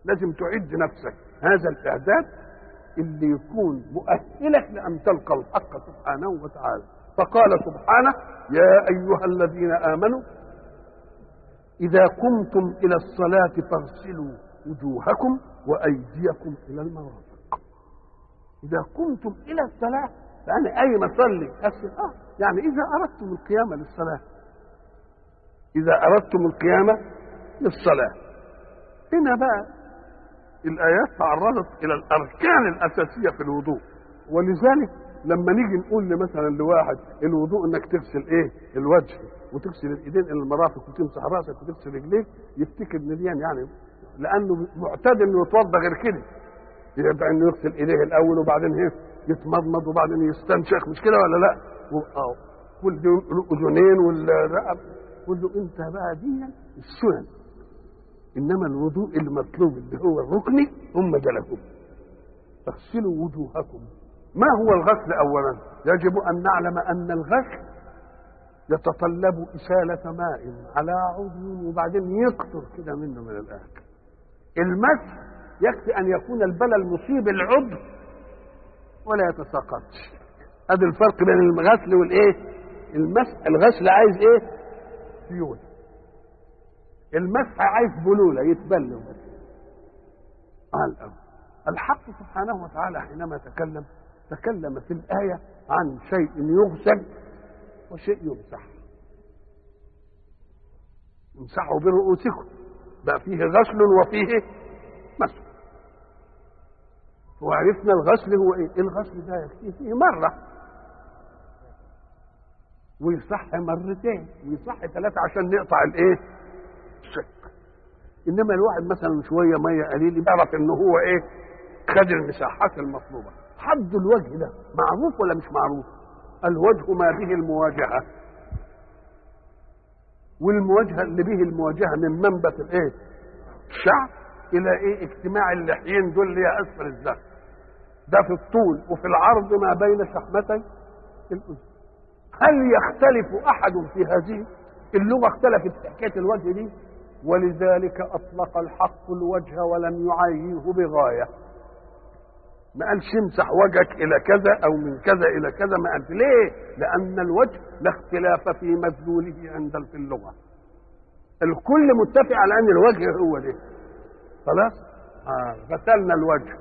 لازم تعد نفسك هذا الاعداد اللي يكون مؤهلك لان تلقى الحق سبحانه وتعالى فقال سبحانه يا ايها الذين امنوا اذا قمتم الى الصلاه فاغسلوا وجوهكم وايديكم الى المرافق اذا قمتم الى الصلاه يعني اي ما صلي أغسل اه يعني اذا اردتم القيام للصلاه اذا اردتم القيام للصلاه هنا بقى الايات تعرضت الى الاركان الاساسيه في الوضوء ولذلك لما نيجي نقول مثلا لواحد الوضوء انك تغسل ايه الوجه وتغسل الايدين الى المرافق وتمسح راسك وتغسل رجليك يفتكر ان دي يعني لانه معتاد انه يتوضا غير كده يبقى انه يغسل ايديه الاول وبعدين ايه يتمضمض وبعدين يستنشق مش كده ولا لا؟ اه والاذنين والرقب قول له انت بقى دي السنن انما الوضوء المطلوب اللي هو الركني هم ده لكم اغسلوا وجوهكم ما هو الغسل اولا يجب ان نعلم ان الغسل يتطلب إسالة ماء على عضو وبعدين يقطر كده منه من الآخر المسح يكفي أن يكون البلل مصيب العضو ولا يتساقطش هذا الفرق بين الغسل والإيه المسح الغسل عايز إيه سيولة المسح عايز بلولة يتبلل على الأرض الحق سبحانه وتعالى حينما تكلم تكلم في الآية عن شيء يغسل وشيء يمسح امسحوا برؤوسكم بقى فيه غسل وفيه مسح وعرفنا الغسل هو ايه الغسل ده يكفيه فيه مرة ويصح مرتين ويصح ثلاثة عشان نقطع الايه الشك انما الواحد مثلا شوية مية قليل يعرف ان هو ايه خد المساحات المطلوبة حد الوجه ده معروف ولا مش معروف الوجه ما به المواجهة والمواجهة اللي به المواجهة من منبت الايه الشعر الى ايه اجتماع اللحيين دول اللي هي اسفل الذهب ده في الطول وفي العرض ما بين شحمتي الاذن هل يختلف احد في هذه اللغة اختلفت في حكاية الوجه دي ولذلك اطلق الحق الوجه ولم يعيه بغايه ما قالش امسح وجهك الى كذا او من كذا الى كذا ما قالش ليه لان الوجه لا اختلاف في مدلوله عند في اللغه الكل متفق على ان الوجه هو ده خلاص آه غسلنا الوجه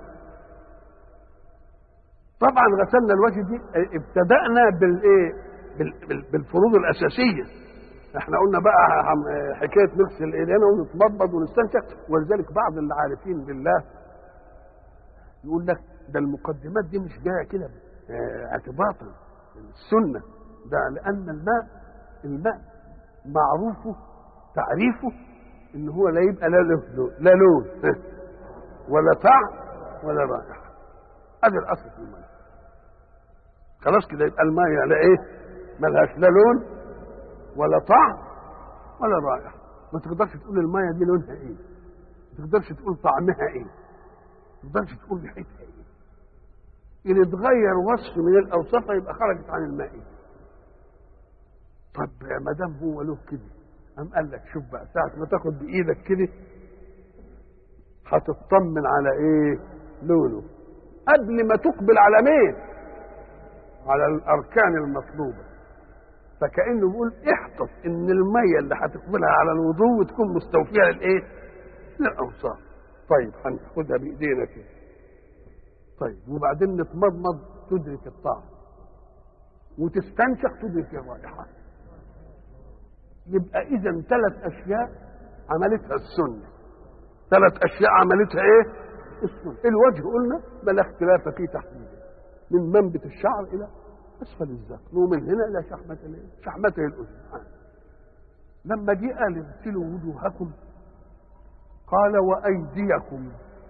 طبعا غسلنا الوجه دي ابتدأنا بالايه بالفروض الاساسيه احنا قلنا بقى حكايه نغسل ايدينا ونتمضمض ونستنشق ولذلك بعض العارفين بالله يقول لك ده المقدمات دي مش جايه كده اعتباطا السنه ده لان الماء الماء معروفه تعريفه ان هو لا يبقى لا لون لا لون ولا طعم ولا رائحه هذا الاصل في الماء خلاص كده يبقى الماء لا ايه ملهاش لا لون ولا طعم ولا رائحه ما تقدرش تقول المايه دي لونها ايه ما تقدرش تقول طعمها ايه ما تقدرش تقول ريحتها ايه ان اتغير وصف من الاوصاف يبقى خرجت عن الماء طب ما دام هو له كده قام قال لك شوف بقى ساعة ما تاخد بإيدك كده هتطمن على إيه؟ لونه قبل ما تقبل على مين؟ على الأركان المطلوبة فكأنه بيقول احفظ إن المية اللي هتقبلها على الوضوء تكون مستوفية للإيه؟ للأوصاف طيب هناخدها بإيدينا كده طيب وبعدين نتمضمض تدرك الطعم وتستنشق تدرك الرائحة يبقى إذا ثلاث أشياء عملتها السنة ثلاث أشياء عملتها إيه؟ السنة الوجه قلنا بلا اختلاف في تحديده من منبت الشعر إلى أسفل الذقن ومن هنا إلى شحمة شحمته الأذن لما جه قال اغسلوا وجوهكم قال وأيديكم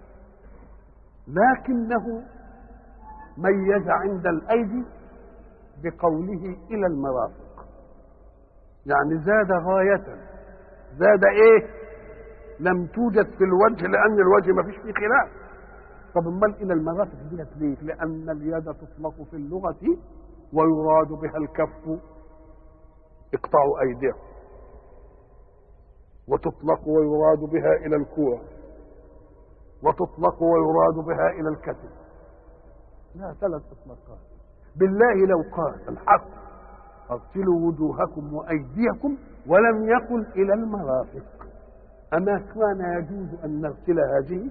لكنه ميز عند الأيدي بقوله إلى المرافق يعني زاد غاية زاد إيه لم توجد في الوجه لأن الوجه ما فيش فيه خلاف طب امال إلى المرافق ديت ليه لأن اليد تطلق في اللغة ويراد بها الكف اقطعوا أيديهم وتطلق ويراد بها إلى الكوع وتطلق ويراد بها الى الكتف لا ثلاث اطلاقات بالله لو قال الحق اغسلوا وجوهكم وايديكم ولم يقل الى المرافق اما كان يجوز ان نغسل هذه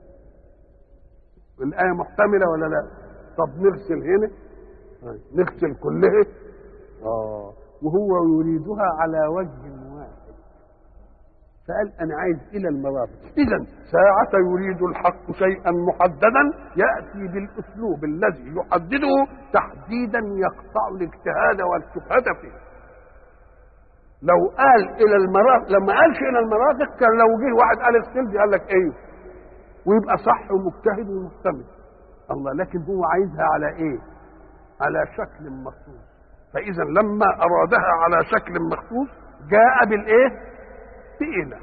الايه محتمله ولا لا طب نغسل هنا نغسل كلها اه وهو يريدها على وجه واحد فقال انا عايز الى المرافق اذا ساعة يريد الحق شيئا محددا ياتي بالاسلوب الذي يحدده تحديدا يقطع الاجتهاد والشبهة فيه لو قال الى المرافق لما قالش الى المرافق كان لو جه واحد قال السلبي قال لك ايه ويبقى صح ومجتهد ومحتمل الله لكن هو عايزها على ايه على شكل مخصوص فاذا لما ارادها على شكل مخصوص جاء بالايه بإلى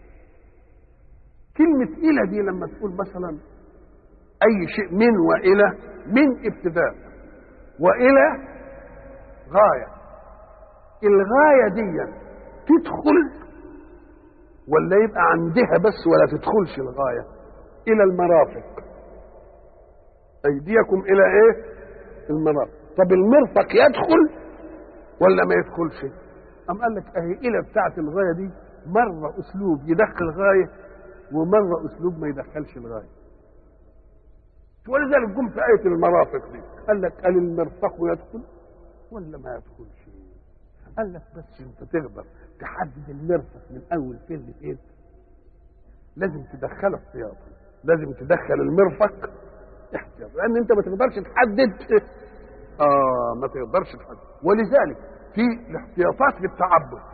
كلمة إلى دي لما تقول مثلا أي شيء من وإلى من ابتداء وإلى غاية الغاية دي تدخل ولا يبقى عندها بس ولا تدخلش الغاية إلى المرافق أيديكم إلى إيه؟ المرافق طب المرفق يدخل ولا ما يدخلش؟ أم قال لك أهي إلى بتاعت الغاية دي مرة أسلوب يدخل غاية ومرة أسلوب ما يدخلش الغاية ولذلك جم في آية المرافق دي قال لك قال المرفق يدخل ولا ما يدخلش قال لك بس انت تقدر تحدد المرفق من اول فين لفين لازم تدخله احتياطا لازم تدخل المرفق احتياط لان انت ما تقدرش تحدد اه ما تقدرش تحدد ولذلك في الاحتياطات في التعبد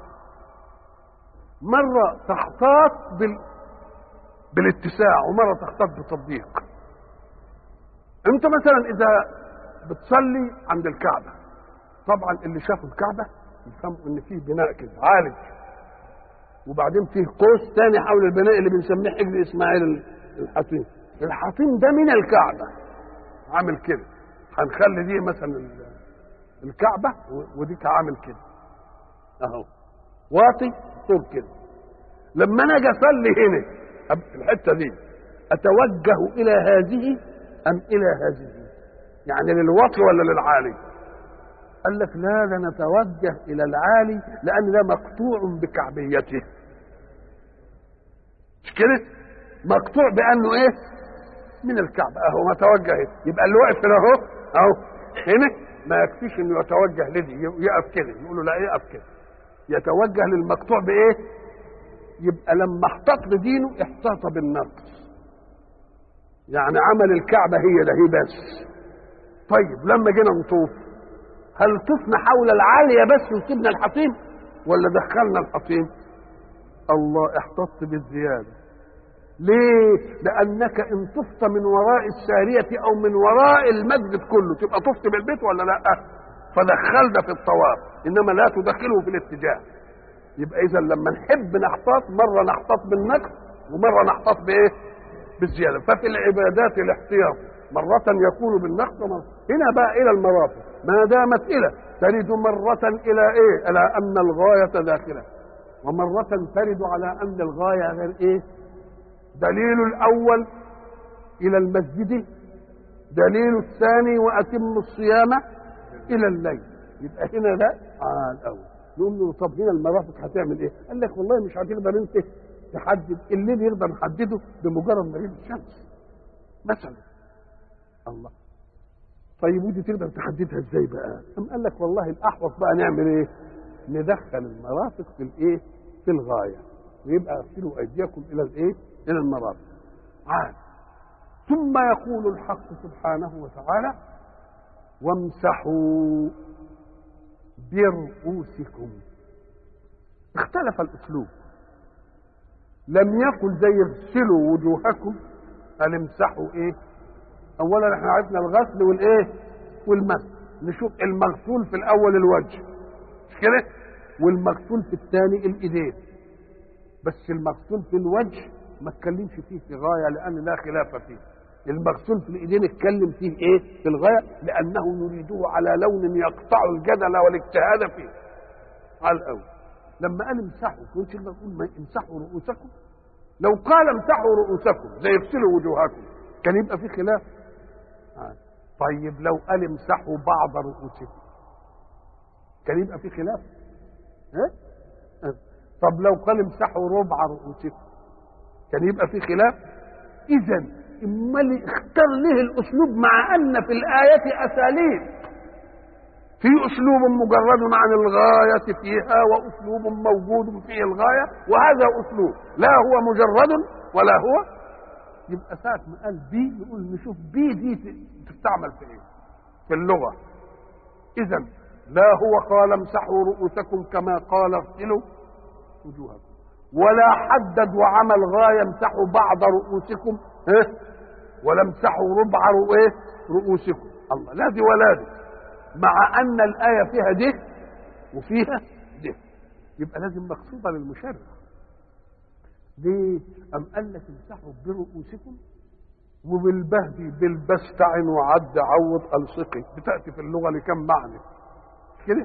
مرة تحتاط بال... بالاتساع ومرة تحتاط بالتضييق انت مثلا اذا بتصلي عند الكعبة طبعا اللي شافوا الكعبة يفهموا ان فيه بناء كده عالج وبعدين فيه قوس تاني حول البناء اللي بنسميه حجر اسماعيل الحطيم الحطيم ده من الكعبة عامل كده هنخلي دي مثلا الكعبة وديك عامل كده اهو واطي طول كده لما انا اجي اصلي هنا في الحته دي اتوجه الى هذه ام الى هذه يعني للوطي ولا للعالي قال لك لا ده نتوجه الى العالي لان ده مقطوع بكعبيته مش كده مقطوع بانه ايه من الكعبه اهو متوجه يبقى اللي واقف هنا اهو اهو هنا ما يكفيش انه يتوجه لدي يقف كده يقول له لا يقف كده يتوجه للمقطوع بايه يبقى لما احتاط بدينه احتاط بالنقص يعني عمل الكعبة هي ده هي بس طيب لما جينا نطوف هل طفنا حول العالية بس وسيبنا الحطيم ولا دخلنا الحطيم الله احتطت بالزيادة ليه لأنك إن طفت من وراء السارية أو من وراء المسجد كله تبقى طفت بالبيت ولا لا فدخلنا في الطواف انما لا تدخله في الاتجاه يبقى اذا لما نحب نحتاط مره نحتاط بالنقص ومره نحتاط بايه بالزياده ففي العبادات الاحتياط مرة يكون بالنقص ومرة هنا بقى إلى المرافق ما دامت إلى ترد مرة إلى إيه؟ إلى أن الغاية داخلة ومرة ترد على أن الغاية غير إيه؟ دليل الأول إلى المسجد دليل الثاني وأتم الصيام الى الليل يبقى هنا ده اه الاول نقول له طب هنا المرافق هتعمل ايه؟ قال لك والله مش هتقدر انت تحدد الليل يقدر نحدده بمجرد ما يجي الشمس مثلا الله طيب ودي تقدر تحددها ازاي بقى؟ قام قال لك والله الاحوط بقى نعمل ايه؟ ندخل المرافق في الايه؟ في الغايه ويبقى اغسلوا ايديكم الى الايه؟ الى المرافق عاد ثم يقول الحق سبحانه وتعالى وامسحوا برؤوسكم اختلف الاسلوب لم يقل زي اغسلوا وجوهكم قال امسحوا ايه اولا احنا عرفنا الغسل والايه والمسح نشوف المغسول في الاول الوجه مش كده والمغسول في الثاني الايدين بس المغسول في الوجه ما اتكلمش فيه في غايه لان لا خلاف فيه المغسول في الايدين اتكلم فيه ايه في الغايه لانه يريده على لون يقطع الجدل والاجتهاد فيه على الاول لما قال امسحوا كنت تقدر تقول ما امسحوا رؤوسكم لو قال امسحوا رؤوسكم زي اغسلوا وجوهكم كان يبقى في خلاف آه. طيب لو قال امسحوا بعض رؤوسكم كان يبقى في خلاف ها؟ آه. طب لو قال امسحوا ربع رؤوسكم كان يبقى في خلاف اذا امال اختار ليه الاسلوب مع ان في الايه اساليب في اسلوب مجرد عن الغايه فيها واسلوب موجود فيه الغايه وهذا اسلوب لا هو مجرد ولا هو يبقى ساعة ما قال بي يقول نشوف بي دي تستعمل في ايه؟ في اللغة. إذا لا هو قال امسحوا رؤوسكم كما قال اغسلوا وجوهكم. ولا حدد وعمل غاية امسحوا بعض رؤوسكم ها؟ ولا امسحوا ربع ايه؟ رؤوسكم. الله لا دي ولا دي. مع أن الآية فيها ده وفيها ده. يبقى لازم مقصودة للمشرع. ليه؟ أم قال لك امسحوا برؤوسكم وبالبهدي بالبستعن وعد عوض ألصقي بتأتي في اللغة لكم معنى كده؟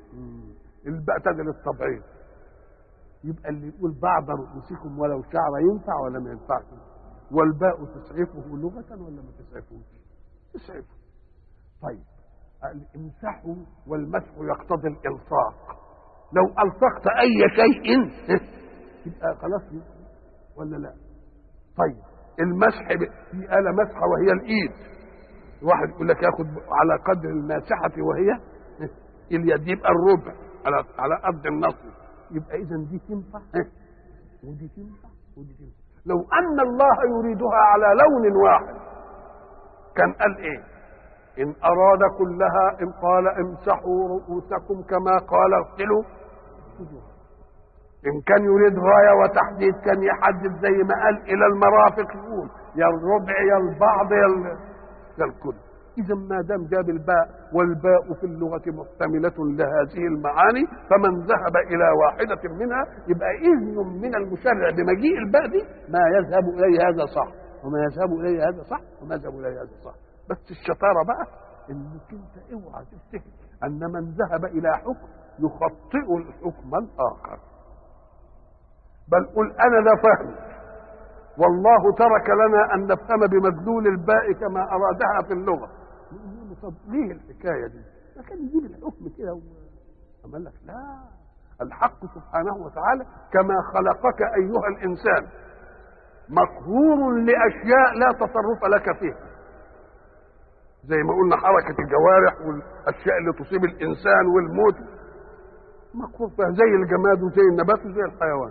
الباء تدل للتبعيض يبقى اللي يقول بعض رؤوسكم ولو شعر ينفع ولا ما ينفعش والباء تسعفه لغة ولا ما تسعفوش؟ تسعفه طيب امسحوا والمسح يقتضي الإلصاق لو ألصقت أي شيء يبقى خلاص ولا لا طيب المسح في آلة مسحة وهي الإيد واحد يقول لك ياخد على قدر الماسحة وهي اليد يبقى الربع على على قد النصر يبقى إذا دي تنفع ودي تنفع ودي تنفع لو أن الله يريدها على لون واحد كان قال إيه؟ إن أراد كلها إن قال امسحوا رؤوسكم كما قال اغسلوا وجوهكم ان كان يريد غايه وتحديد كان يحدد زي ما قال الى المرافق يقول يا الربع يا البعض يا يا الكل اذا ما دام جاب الباء والباء في اللغه محتمله لهذه المعاني فمن ذهب الى واحده منها يبقى اذن من المشرع بمجيء الباء دي ما يذهب اليه هذا صح وما يذهب اليه هذا صح وما يذهب اليه هذا صح بس الشطاره بقى انك انت اوعى تفتكر ان من ذهب الى حكم يخطئ الحكم الاخر بل قل انا لا فهم والله ترك لنا ان نفهم بمدلول الباء كما ارادها في اللغه نقول له طب ليه الحكايه دي؟ ما كان يجيب الحكم كده و... قال لك لا الحق سبحانه وتعالى كما خلقك ايها الانسان مقهور لاشياء لا تصرف لك فيها زي ما قلنا حركه الجوارح والاشياء اللي تصيب الانسان والموت مقهور فيها زي الجماد وزي النبات وزي الحيوان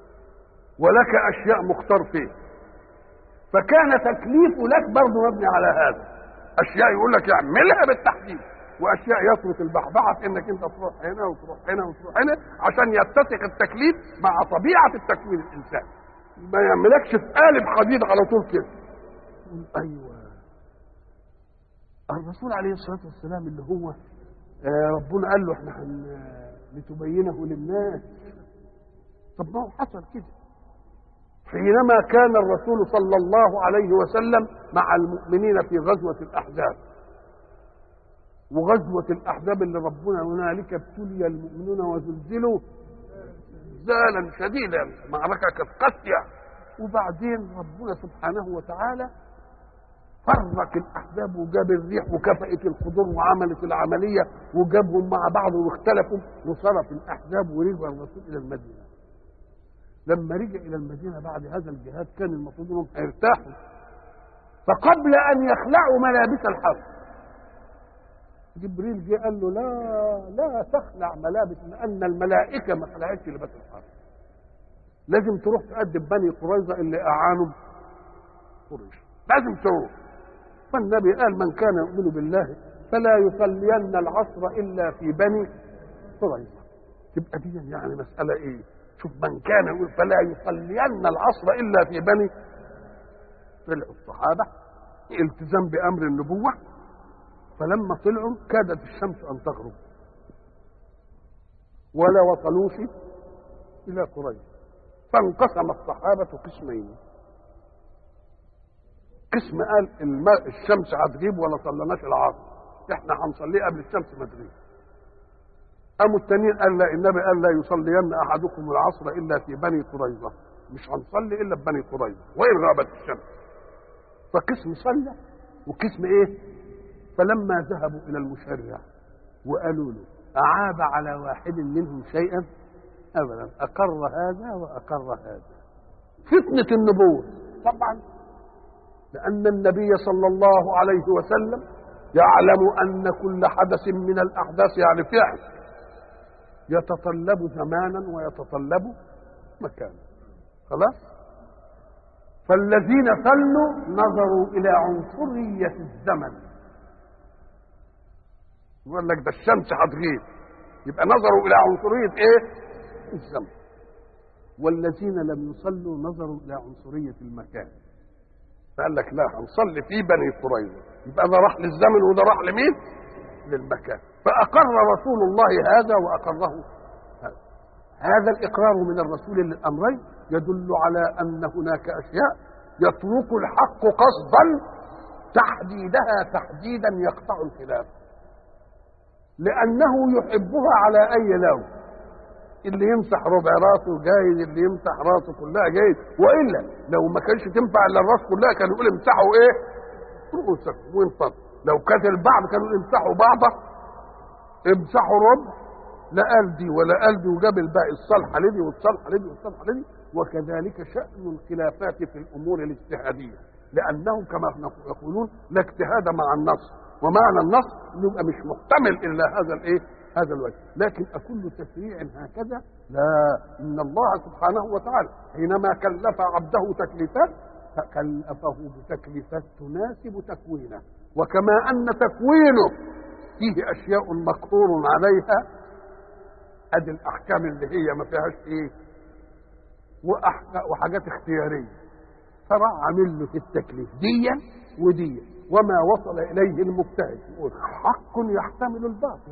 ولك اشياء مختار فيه فكان تكليفه لك برضه مبني على هذا اشياء يقول لك اعملها بالتحديد واشياء يترك البحبحه في انك انت تروح هنا وتروح هنا وتروح هنا عشان يتسق التكليف مع طبيعه التكوين الانسان ما يعملكش في قالب حديد على طول كده ايوه الرسول عليه الصلاه والسلام اللي هو آه ربنا قال له احنا لتبينه للناس طب ما هو حصل كده حينما كان الرسول صلى الله عليه وسلم مع المؤمنين في غزوة الأحزاب وغزوة الأحزاب اللي ربنا هنالك ابتلي المؤمنون وزلزلوا زالا شديدا معركة كانت قاسية وبعدين ربنا سبحانه وتعالى فرق الأحزاب وجاب الريح وكفأت القدور وعملت العملية وجابهم مع بعض واختلفوا وصرف الأحزاب ورجع الرسول إلى المدينة لما رجع الى المدينه بعد هذا الجهاد كان المفروض انهم هيرتاحوا فقبل ان يخلعوا ملابس الحرب جبريل جه قال له لا لا تخلع ملابس لان الملائكه ما خلعتش لباس الحرب لازم تروح تقدم بني قريظه اللي اعانوا قريش لازم تروح فالنبي قال من كان يؤمن بالله فلا يصلين العصر الا في بني قريظه تبقى دي يعني مساله ايه شوف من كان يقول فلا يصلين العصر الا في بني طلعوا الصحابه التزام بامر النبوه فلما طلعوا كادت الشمس ان تغرب ولا وصلوش الى قريش فانقسم الصحابه قسمين قسم قال الماء الشمس هتغيب ولا صلناش العصر احنا هنصليه قبل الشمس ما تغيب قاموا التانيين قال لا النبي قال لا يصلين احدكم العصر الا في بني قريظه مش هنصلي الا ببني قريظه وان غابت الشمس فقسم صلى وقسم ايه فلما ذهبوا الى المشرع وقالوا له اعاب على واحد منهم شيئا ابدا اقر هذا واقر هذا فتنه النبوه طبعا لان النبي صلى الله عليه وسلم يعلم ان كل حدث من الاحداث يعني فعل يتطلب زمانا ويتطلب مكانا خلاص فالذين صلوا نظروا الى عنصريه الزمن يقول لك ده الشمس هتغيب يبقى نظروا الى عنصريه ايه الزمن والذين لم يصلوا نظروا الى عنصريه المكان فقال لك لا هنصلي في بني قريظه يبقى ده راح للزمن وده راح لمين للمكان فاقر رسول الله هذا واقره هذا هذا الاقرار من الرسول للامرين يدل على ان هناك اشياء يترك الحق قصدا تحديدها تحديدا يقطع الخلاف لانه يحبها على اي لون اللي يمسح ربع راسه جايز اللي يمسح راسه كلها جايز والا لو ما كانش تنفع الا الراس كلها كانوا يقول امسحوا ايه رؤوسكم وانفض لو كانت البعض كانوا يقول امسحوا بعضه امسحوا ربع لا قال دي ولا قال دي وجاب الباقي الصالحه لدي والصالحه لدي والصالحه لدي وكذلك شأن الخلافات في الأمور الاجتهادية لأنه كما يقولون لا اجتهاد مع النص ومعنى النص يبقى مش محتمل إلا هذا الإيه؟ هذا الوجه لكن أكل تشريع هكذا لا إن الله سبحانه وتعالى حينما كلف عبده تكليفات فكلفه بتكليفات تناسب تكوينه وكما أن تكوينه فيه أشياء مقهور عليها ادي الاحكام اللي هي ما فيهاش ايه وحاجات اختياريه فراح عامل له في التكليف ديا وديا وما وصل اليه المجتهد يقول حق يحتمل الباطل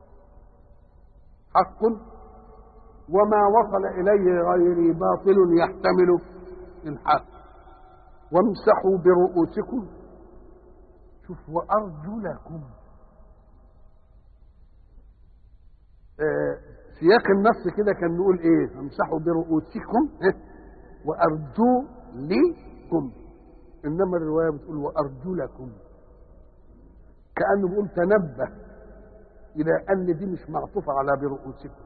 حق وما وصل اليه غيري باطل يحتمل الحق وامسحوا برؤوسكم شوف وارجلكم آه سياق النص كده كان نقول ايه امسحوا برؤوسكم وارجو لكم انما الروايه بتقول وارجلكم كانه بيقول تنبه الى ان دي مش معطوفه على برؤوسكم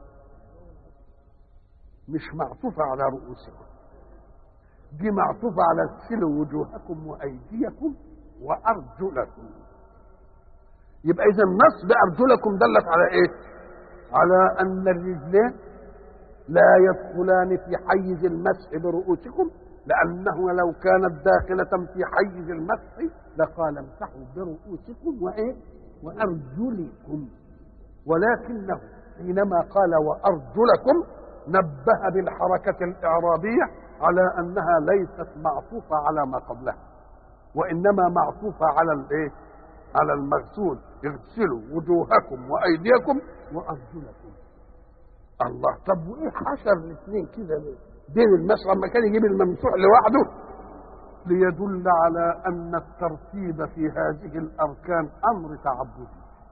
مش معطوفه على رؤوسكم دي معطوفه على اغسلوا وجوهكم وايديكم وارجلكم يبقى اذا النص بارجلكم دلت على ايه على أن الرجلين لا يدخلان في حيز المسح برؤوسكم لأنه لو كانت داخلة في حيز المسح لقال امسحوا برؤوسكم وإيه؟ وأرجلكم ولكنه حينما قال وأرجلكم نبه بالحركة الإعرابية على أنها ليست معطوفة على ما قبلها وإنما معطوفة على الإيه؟ على المغسول اغسلوا وجوهكم وأيديكم وارجلكم الله طب وايه حشر الاثنين كده بين المسح لما كان يجيب الممسوح لوحده ليدل على ان الترتيب في هذه الاركان امر تعبدي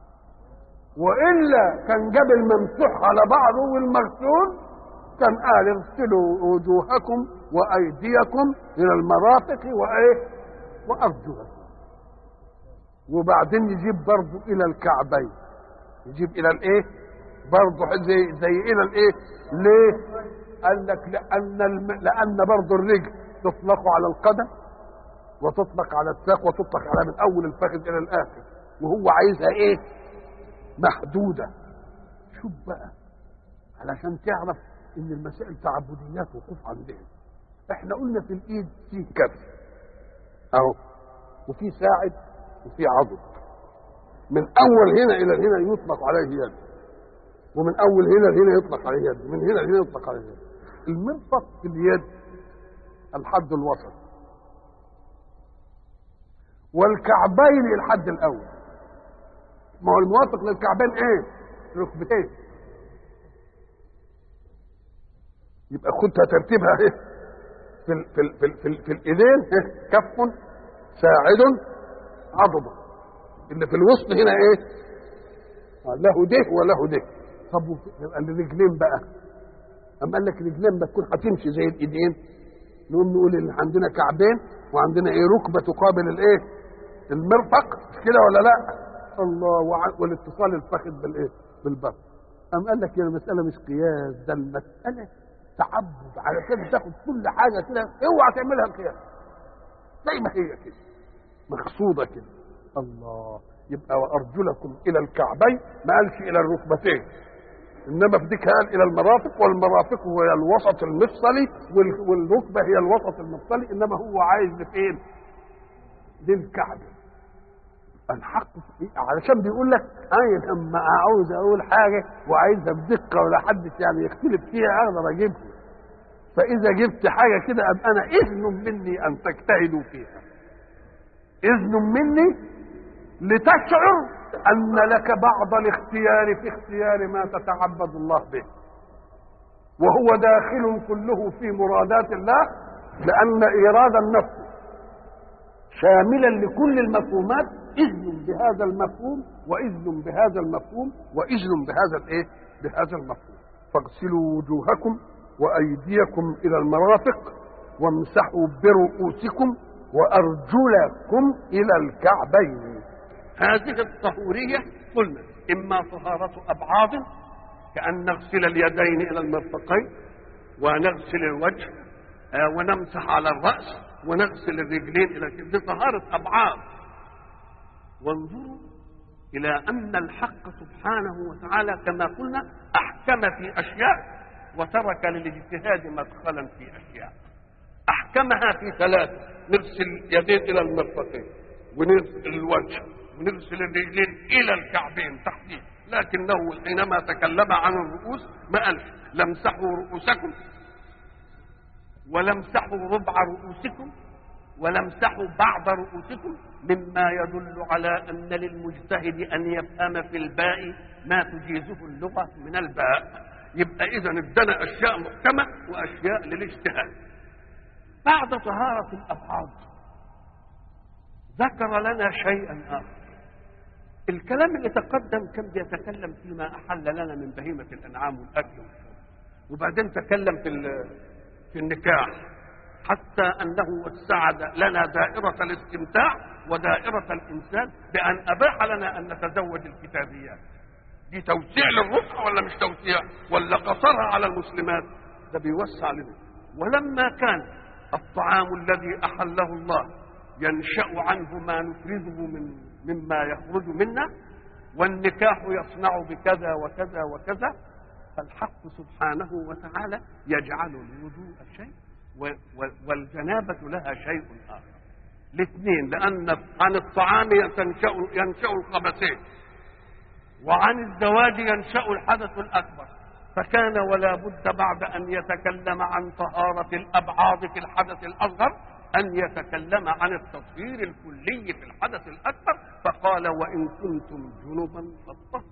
والا كان جاب الممسوح على بعضه والمغسول كان قال اغسلوا وجوهكم وايديكم الى المرافق وايه وارجلكم وبعدين يجيب برضه الى الكعبين يجيب الى الايه برضه زي زي الى الايه ليه قال لك لان الم... لان برضه الرجل تطلق على القدم وتطلق على الساق وتطلق على من اول الفخذ الى الاخر وهو عايزها ايه محدوده شوف بقى علشان تعرف ان المسائل تعبديات وقوف عندهم احنا قلنا في الايد فيه كف اهو وفي ساعد وفي عضد من اول هنا الى هنا يطلق عليه يد ومن اول هنا لهنا يطلق عليه يد ومن هنا لهنا يطلق عليه يد المرفق في اليد الحد الوسط والكعبين الحد الاول ما هو الموافق للكعبين ايه ركبتين يبقى خدها ترتيبها ايه في ال في ال في, ال في, ال في الايدين إيه؟ كف ساعد عضده اللي في الوسط هنا ايه له ده وله ده طب الرجلين بقى اما قال لك رجلين ما تكون هتمشي زي الايدين نقوم نقول ان عندنا كعبين وعندنا ايه ركبه تقابل الايه المرفق مش كده ولا لا الله وع- والاتصال الفخذ بالايه بالبطن قام قال لك يا المساله مش قياس ده المساله تعبد على كده تاخد كل حاجه كده اوعى تعملها قياس زي ما هي كده مقصوده كده الله يبقى وارجلكم الى الكعبين ما قالش الى الركبتين انما في ديك قال الى المرافق والمرافق هي الوسط المفصلي وال- والركبه هي الوسط المفصلي انما هو عايز لفين؟ للكعبه الحق في- علشان بيقول لك انا لما عاوز اقول حاجه وعايزها بدقه ولا حد يعني يختلف فيها اقدر اجيبها فاذا جبت حاجه كده ابقى انا اذن مني ان تجتهدوا فيها اذن مني لتشعر ان لك بعض الاختيار في اختيار ما تتعبد الله به وهو داخل كله في مرادات الله لان ايراد النفس شاملا لكل المفهومات اذن بهذا المفهوم واذن بهذا المفهوم واذن بهذا الايه بهذا المفهوم فاغسلوا وجوهكم وايديكم الى المرافق وامسحوا برؤوسكم وارجلكم الى الكعبين هذه الطهوريه قلنا اما طهاره ابعاض كان نغسل اليدين الى المرفقين ونغسل الوجه آه، ونمسح على الراس ونغسل الرجلين الى دي طهاره ابعاد وانظروا الى ان الحق سبحانه وتعالى كما قلنا احكم في اشياء وترك للاجتهاد مدخلا في اشياء احكمها في ثلاثه نغسل اليدين الى المرفقين ونغسل الوجه ونغسل الرجلين الى الكعبين تحديد لكنه حينما تكلم عن الرؤوس ما قالش لامسحوا رؤوسكم ولامسحوا ربع رؤوسكم ولامسحوا بعض رؤوسكم مما يدل على ان للمجتهد ان يفهم في الباء ما تجيزه اللغه من الباء يبقى اذا ادنا اشياء محكمه واشياء للاجتهاد بعد طهاره الابعاد ذكر لنا شيئا اخر الكلام اللي تقدم كان بيتكلم فيما احل لنا من بهيمه الانعام والاكل والشرب وبعدين تكلم في ال- في النكاح حتى انه وسع لنا دائره الاستمتاع ودائره الانسان بان اباح لنا ان نتزوج الكتابيات دي توسيع للرفع ولا مش توسيع ولا قصرها على المسلمات ده بيوسع لنا ولما كان الطعام الذي احله الله ينشا عنه ما نفرزه من مما يخرج منا والنكاح يصنع بكذا وكذا وكذا فالحق سبحانه وتعالى يجعل الوضوء شيء و- و- والجنابة لها شيء آخر الاثنين لأن عن الطعام ينشأ, ينشأ الخبثين وعن الزواج ينشأ الحدث الأكبر فكان ولا بد بعد أن يتكلم عن طهارة الأبعاض في الحدث الأصغر أن يتكلم عن التطهير الكلي في الحدث الأكبر فقال وإن كنتم جنبا فاطهروا